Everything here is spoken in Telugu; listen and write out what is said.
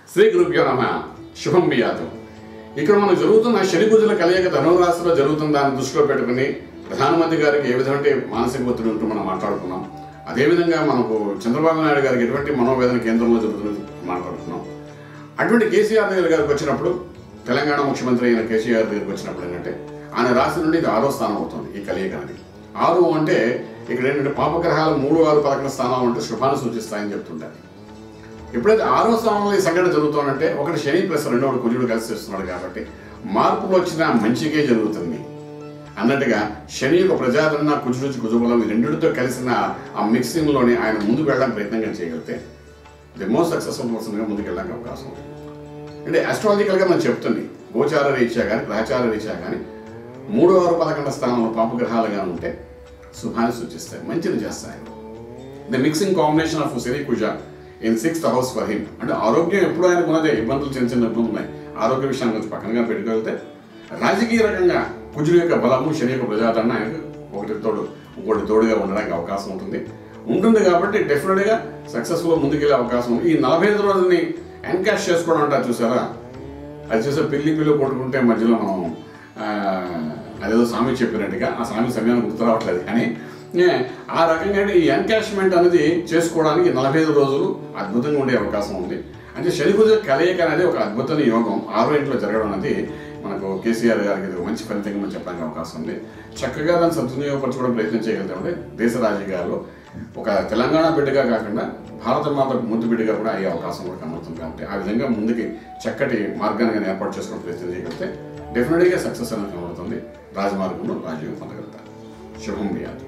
శ్రీ గురుభ్యో నమ శుభం బియాదు ఇక్కడ మనకు జరుగుతున్న శని పూజల కలయిక ధనురాశిలో జరుగుతున్న దాన్ని దృష్టిలో పెట్టుకుని ప్రధానమంత్రి గారికి ఏ విధమైన మానసిక ఒత్తిడి ఉంటూ మనం మాట్లాడుకున్నాం అదేవిధంగా మనకు చంద్రబాబు నాయుడు గారికి ఎటువంటి మనోవేదన కేంద్రంలో జరుగుతుంది మాట్లాడుకున్నాం అటువంటి కేసీఆర్ దగ్గర గారికి వచ్చినప్పుడు తెలంగాణ ముఖ్యమంత్రి అయిన కేసీఆర్ దగ్గరికి వచ్చినప్పుడు ఏంటంటే ఆయన రాశి నుండి ఇది ఆరో స్థానం అవుతుంది ఈ కలియిక అనేది ఆరు అంటే ఇక్కడ ఏంటంటే పాపగ్రహాలు మూడు ఆరు పదకొండు స్థానాలు అంటే శుభాన్ని సూచిస్తాయని చెప్తుంటారు ఎప్పుడైతే ఆరో స్థానంలో ఈ సంఘటన జరుగుతుందంటే ఒకటి శని ప్లస్ రెండోడు కుజుడు కలిసి వస్తున్నాడు కాబట్టి మార్పులు వచ్చిన మంచికే జరుగుతుంది అన్నట్టుగా శని యొక్క ప్రజాదరణ కుజుడు కుజుబలం ఈ రెండింటితో కలిసిన ఆ మిక్సింగ్లోనే ఆయన ముందుకు వెళ్ళడానికి ప్రయత్నంగా చేయగలిగితే ది మోస్ట్ సక్సెస్ఫుల్ పర్సన్గా ముందుకు వెళ్ళడానికి అవకాశం ఉంది అంటే అస్ట్రాలజికల్గా మనం చెప్తుంది గోచార రీత్యా కానీ గ్రహచార రీత్యా కానీ మూడో ఆరు పదకొండు స్థానంలో పాపగ్రహాలుగా ఉంటే శుభాన్ని సూచిస్తాయి మంచిని చేస్తాయి the mixing combination of Shani Kuja in sixth house for him అంటే ఆరోగ్యం ఎప్పుడు ఆయనకు ఉన్నదే ఇబ్బందులు చిన్న చిన్న ఇబ్బందులు ఉన్నాయి ఆరోగ్య విషయాన్ని కొంచెం పక్కనగా పెట్టుకెళ్తే రాజకీయ రకంగా కుజుడు యొక్క బలము శని యొక్క ప్రజాదరణ ఆయనకు ఒకటి తోడు ఇంకోటి తోడుగా ఉండడానికి అవకాశం ఉంటుంది ఉంటుంది కాబట్టి డెఫినెట్గా సక్సెస్ఫుల్ ముందుకెళ్ళే అవకాశం ఉంది ఈ నలభై ఐదు రోజుల్ని ఎన్కాష్ చేసుకోవడం అంటారు చూసారా అది చూసే పిల్లి పిల్లి కొట్టుకుంటే మధ్యలో మనం ఆ, అదేదో స్వామి చెప్పినట్టుగా ఆ స్వామి సమయాన్ని గుర్తు రావట్లేదు కానీ ఏ, ఆ రకంగా ఈ ఎన్కాష్మెంట్ అనేది చేసుకోవడానికి నలభై ఐదు రోజులు అద్భుతంగా ఉండే అవకాశం ఉంది అంటే శని కుజ కలయిక అనేది ఒక అద్భుతమైన యోగం ఆరో ఇంట్లో జరగడం అనేది మనకు కేసీఆర్ గారికి ఇది ఒక మంచి ఫలితంగా మనం చెప్పడానికి అవకాశం ఉంది చక్కగా దాన్ని సద్వినియోగపరచుకోవడం ప్రయత్నం చేయగలుగుతామంటే దేశ రాజకీయాల్లో ఒక తెలంగాణ బిడ్డగా కాకుండా భారత మాత ముద్దు బిడ్డగా కూడా అయ్యే అవకాశం కూడా కనబడుతుంది కాబట్టి ఆ విధంగా ముందుకి చక్కటి మార్గాన్ని ఏర్పాటు చేసుకుని ప్రయత్నం చేయగలిగితే డెఫినెట్గా సక్సెస్ అనేది కనబడుతుంది రాజమార్గంలో రాజీవ్ పొందగలుగుతారు శుభం బియాదు